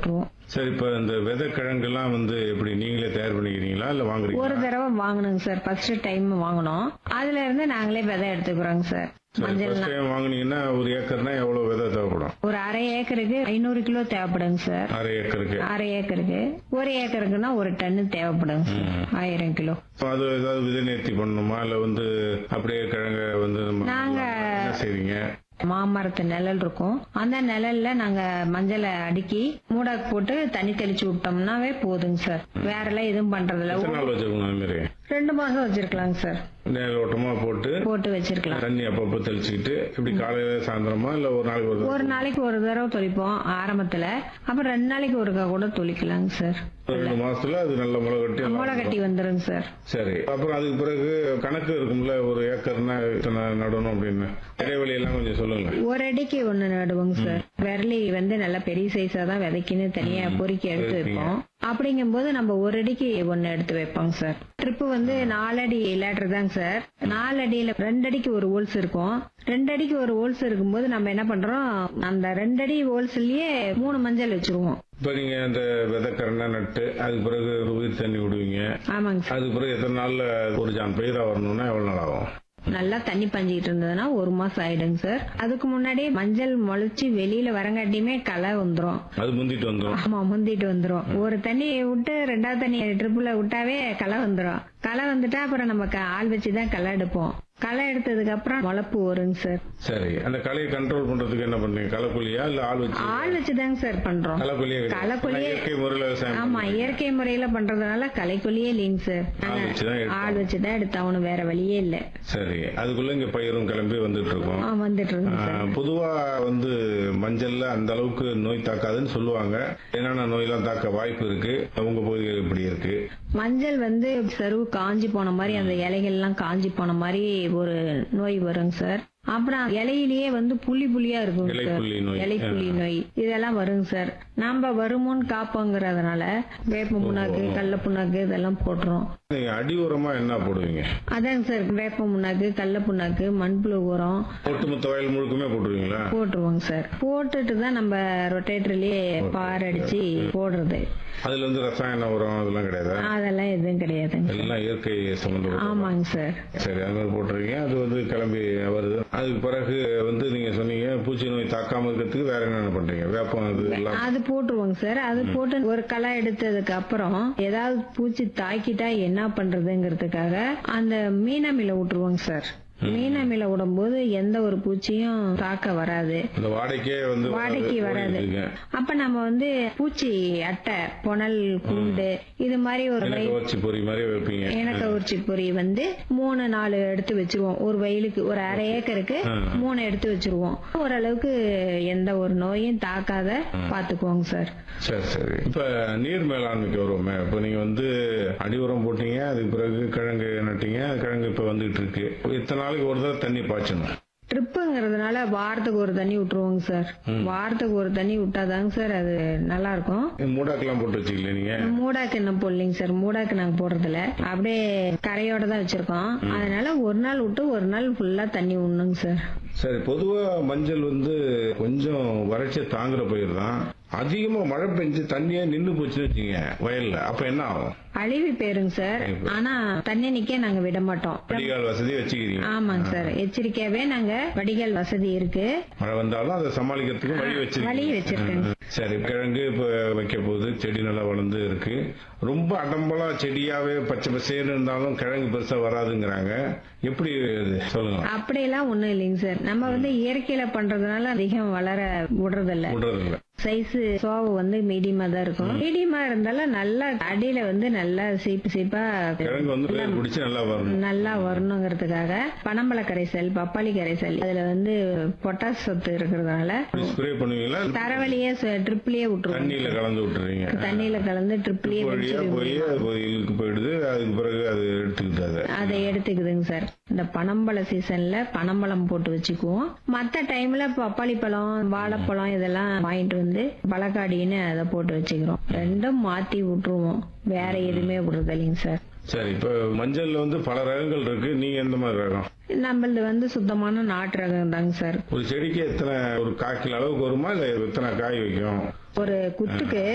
விட்டுருவோம் சரி இப்ப இந்த விதை கிழங்குலாம் வந்து எப்படி நீங்களே தயார் பண்ணிக்கிறீங்களா இல்ல ஒரு வாங்குறீங்களா தடவை வாங்கணுங்க சார் ஃபர்ஸ்ட் டைம் வாங்கினோம் அதுல இருந்து நாங்களே விதை எடுத்துக்கிறோங்க சார் சரி மஞ்சள் ஃபர்ஸ்ட் டைம் வாங்குனீங்கன்னா ஒரு ஏக்கர்னா எவ்வளவு விதை தேவைப்படும் ஒரு அரை ஏக்கருக்கு ஐநூறு கிலோ தேவைப்படுங்க சார் அரை ஏக்கருக்கு அரை ஏக்கருக்கு ஒரு ஏக்கருக்குன்னா ஒரு டன்னு தேவைப்படுங்க சார் ஆயிரம் கிலோ அது ஏதாவது விதை நேர்த்தி பண்ணணுமா இல்ல வந்து அப்படியே கிழங்க வந்து நம்ம நாங்க- என்ன செய்வீங்க மாமரத்து நிழல் இருக்கும் அந்த நிழல்ல நாங்க மஞ்சளை அடுக்கி மூடாக்கு போட்டு தண்ணி தெளிச்சு விட்டோம்னாவே போதுங்க சார் வேற எல்லாம் எதுவும் பண்றதில்ல எத்தனை நாள் வச்சிருக்கணும் அது மாதிரி ரெண்டு மாசம் வச்சிருக்கலாங்க சார் நேரில் ஓட்டமா போட்டு போட்டு வச்சிருக்கலாம் தண்ணி அப்பப்போ தெளிச்சுக்கிட்டு இப்படி காலையில சாயந்தரமா இல்ல ஒரு நாளைக்கு ஒரு ஒரு நாளைக்கு ஒரு தடவை தொளிப்போம் ஆரம்பத்துல அப்புறம் ரெண்டு நாளைக்கு ஒருக்கா கூட தொளிக்கலாங்க சார் ஒரு ரெண்டு மாசத்துல அது நல்ல முளை கட்டி எல்லாம் மூளை கட்டி வந்துருங்க சார் சரி அப்புறம் அதுக்கு பிறகு கணக்கு இருக்கும்ல ஒரு ஏக்கர்னா இத்தனை நடணும் அப்படின்னு இடைவெளி எல்லாம் கொஞ்சம் சொல்லுங்க ஒரு அடிக்கு ஒண்ணு நடுவோங்க சார் விரலி வந்து நல்லா பெரிய சைஸா தான் விதைக்குன்னு தனியா பொறுக்கி எடுத்து வைப்போம் அப்படிங்கும்போது நம்ம ஒரு அடிக்கு ஒண்ணு எடுத்து வைப்போங்க சார் ட்ரிப்பு வந்து நாலடி லேட்டர் தாங்க சார் நாலு அடியில ரெண்டு அடிக்கு ஒரு ஹோல்ஸ் இருக்கும் ரெண்டு அடிக்கு ஒரு ஹோல்ஸ் இருக்கும்போது நம்ம என்ன பண்றோம் அந்த ரெண்டு அடி ஹோல்ஸ்லயே மூணு மஞ்சள் வச்சிருவோம் இப்ப நீங்க அந்த விதைக்கரணை நட்டு அதுக்கு பிறகு உயிர் தண்ணி விடுவீங்க ஆமாங்க சார் அதுக்கு பிறகு எத்தனை நாள்ல ஒரு ஜான் பயிரா வரணும்னா எவ்வளவு நாள் ஆகும் நல்லா தண்ணி பஞ்சிக்கிட்டு இருந்ததுன்னா ஒரு மாசம் ஆயிடுங்க சார் அதுக்கு முன்னாடியே மஞ்சள் முளைச்சு வெளியில வரங்காட்டியுமே களை வந்துரும் அது முந்திட்டு வந்துடும் ஆமா முந்திட்டு வந்துரும் ஒரு தண்ணி விட்டு ரெண்டாவது தண்ணி ட்ரிப்புல விட்டாவே களை வந்துரும் களை வந்துட்டா அப்புறம் நம்ம க- ஆள் வச்சுதான் களை எடுப்போம் களை எடுத்ததுக்கு அப்புறம் முளப்பு வருங்க சார் சரி அந்த களையை கண்ட்ரோல் பண்றதுக்கு என்ன பண்றீங்க களைக்கொல்லியா இல்ல ஆள் வச்சு ஆள் வச்சுதாங்க சார் பண்றோம் களைக்கொல்லியே கிடையாது. களைக்கொல்லியே- ஆனா இயற்கை முறையில விவசாயம் ஆமா இயற்கை முறையில பண்றதுனால களைக்கொல்லியே இல்லைங்க சார் ஆள் வச்சுதான் எடுப்போம். ஆள் வச்சுதான் எடுத்தாகணும் வேற வழியே இல்ல சரி அதுக்குள்ள இங்க பயிரும் கிளம்பி வந்துட்டு இருக்கோம் ஆ, வந்துட்டு இருக்குங்க சார் ஆஹ், பொதுவா வந்து மஞ்சள்ல அந்த அளவுக்கு நோய் தாக்காதுன்னு சொல்லுவாங்க என்னென்ன நோயெல்லாம் தாக்க வாய்ப்பு இருக்கு உங்க பகுதிகள் இப்படி இருக்கு மஞ்சள் வந்து சருவு காஞ்சி போன மாதிரி அந்த இலைகள் எல்லாம் காஞ்சி போன மாதிரி ஒரு நோய் வருங்க சார் அப்புறம் இலையிலேயே வந்து புள்ளி புள்ளியா இருக்கும் சார் இலைப்புள்ளி நோய். இலை புள்ளி நோய் இதெல்லாம் வருங்க சார் நாம வருமோன்னு காப்போங்கிறதுனால வேப்ப புண்ணாக்கு கடல புண்ணாக்கு இதெல்லாம் போட்டுரும் நீங்க அடி உரமா என்ன போடுவீங்க அதாங்க சார் வேப்ப புண்ணாக்கு கடல புண்ணாக்கு மண்புழு உரம் ஒட்டுமொத்த வயல் முழுக்குமே போட்டுருவீங்களா போட்டுருவோங்க சார் போட்டுட்டு தான் நம்ம ரொட்டேட்டர்லயே பார் அடிச்சு போடுறது அதுல இருந்து ரசாயன உரம் அதெல்லாம் கிடையாது அதெல்லாம் எதுவும் கிடையாதுங்க எல்லாம் இயற்கை சம்பந்தப்பட்ட ஆமாங்க சார் சரி அது மாதிரி போட்டுருவீங்க அது வந்து கிளம்பி வருது அதுக்கு பிறகு வந்து நீங்க சொன்னீங்க பூச்சி நோய் தாக்காம இருக்கிறதுக்கு வேற என்னென்ன பண்றீங்க வேப்பம் அது எல்லாம் அது போட்டுருவோங்க சார் அது போட்டு ஒரு களை எடுத்ததுக்கு அப்புறம் ஏதாவது பூச்சி தாக்கிட்டா என்ன பண்றதுங்கிறதுக்காக அந்த மீனமில விட்டுருவோங்க சார் மீனமில விடும்போது எந்த ஒரு பூச்சியும் தாக்க வராது இந்த வாடகைக்கே வந்து வாடகைக்கு வராது ஓடிட்டு இருக்கு. அப்ப நம்ம வந்து பூச்சி அட்டை புனல் குண்டு இது மாதிரி ஒரு வை எனக்கு வச்சு பொறி மாதிரி வைப்பீங்க இனக்கவர்ச்சி பொறி வந்து மூணு நாலு எடுத்து வச்சிருவோம் ஒரு வயலுக்கு ஒரு அரை ஏக்கருக்கு மூணு எடுத்து வச்சிருவோம் ஓரளவுக்கு எந்த ஒரு நோயும் தாக்காத பாத்துக்குவோங்க சார் சரி சரி இப்ப நீர் மேலாண்மைக்கு வருவோமே இப்ப நீங்க வந்து அடி உரம் போட்டீங்க அதுக்கு பிறகு கிழங்கு நட்டீங்க கிழங்கு இப்ப வந்துட்டு இருக்கு இத்தனை நாளைக்கு ஒரு தடவை தண்ணி பாய்ச்சணும் ட்ரிப்புங்கிறதுனால வாரத்துக்கு ஒரு தண்ணி விட்டுருவோங்க சார் வாரத்துக்கு ஒரு தண்ணி விட்டாதாங்க சார் அது நல்லா இருக்கும் மூடாக்கெல்லாம் போட்டு வச்சுக்கல நீங்க மூடாக்கு என்ன போடலைங்க சார் மூடாக்கு நாங்க போடுறதில்ல அப்படியே கரையோட தான் வச்சிருக்கோம் அதனால ஒரு நாள் விட்டு ஒரு நாள் ஃபுல்லா தண்ணி விடணுங்க சார் சரி பொதுவா மஞ்சள் வந்து கொஞ்சம் வறட்சியை தாங்குற பயிர் தான் அதிகமா மழை பெஞ்சு தண்ணியே நின்னு போச்சுன்னு வச்சுங்க வயல்ல அப்ப என்ன ஆகும் அழிவு போயிருங்க சார் ஆனா தண்ணி நிக்க நாங்க விட மாட்டோம் வடிகால் வசதி வச்சுக்கிறீங்க ஆமாங்க சார் எச்சரிக்கையாவே நாங்க வடிகால் வசதி இருக்கு மழை வந்தாலும் அதை சமாளிக்கிறதுக்கு வழி வழி வச்சிருக்கீங்க வச்சிருக்கேங்க சரி கிழங்கு இப்ப வைக்க போகுது செடி நல்லா வளர்ந்து இருக்கு ரொம்ப அடம்பலா செடியாவே பச்சை பசேன்னு இருந்தாலும் கிழங்கு பெருசா வராதுங்கிறாங்க எப்படி இது? சொல்லுங்க அப்படியெல்லாம் ஒண்ணும் இல்லைங்க சார் நம்ம வந்து இயற்கையில பண்றதுனால அதிகம் வளர விடுறதில்ல விடுறது இல்ல சைஸ் சோவு வந்து மீடியமா தான் இருக்கும் மீடியமா இருந்தாலும் நல்லா அடியில வந்து நல்லா சீப்பு சீப்பா கிழங்கு வந்து வேர் பிடிச்சு நல்லா வரணும் நல்லா வரணுங்கிறதுக்காக பனம்பழ கரைசல் பப்பாளி கரைசல் அதுல வந்து பொட்டாஸ் சத்து இருக்கிறதுனால ஸ்ப்ரே பண்ணுவீங்களா தரவழியே ட்ரிப்லயே விட்டுருவோம் தண்ணியில கலந்து விட்டுறீங்க தண்ணியில கலந்து ட்ரிப்லயே வழியா போய் அது இழுக்கு போயிடுது அதுக்கு பிறகு அது எடுத்துக்கிட்டு அதை அதை எடுத்துக்குதுங்க சார் இந்த பனம்பழ சீசன்ல பனம்பழம் போட்டு வச்சுக்குவோம் மத்த டைம்ல பப்பாளி பழம் வாழைப்பழம் இதெல்லாம் வாங்கிட்டு வந்து பழக்காடின்னு அதை போட்டு வச்சுக்கிறோம் ரெண்டும் மாத்தி விட்டுருவோம் வேற எதுவுமே விடுறது இல்லைங்க சார் சரி இப்ப மஞ்சள்ல வந்து பல ரகங்கள் இருக்கு நீங்க எந்த மாதிரி ரகம் நம்மளது வந்து சுத்தமான நாட்டு ரகம் தாங்க சார் ஒரு செடிக்கு எத்தனை ஒரு கால் கிலோ அளவுக்கு வருமா இல்ல எத்தனை காய் வைக்கும் ஒரு குத்துக்கு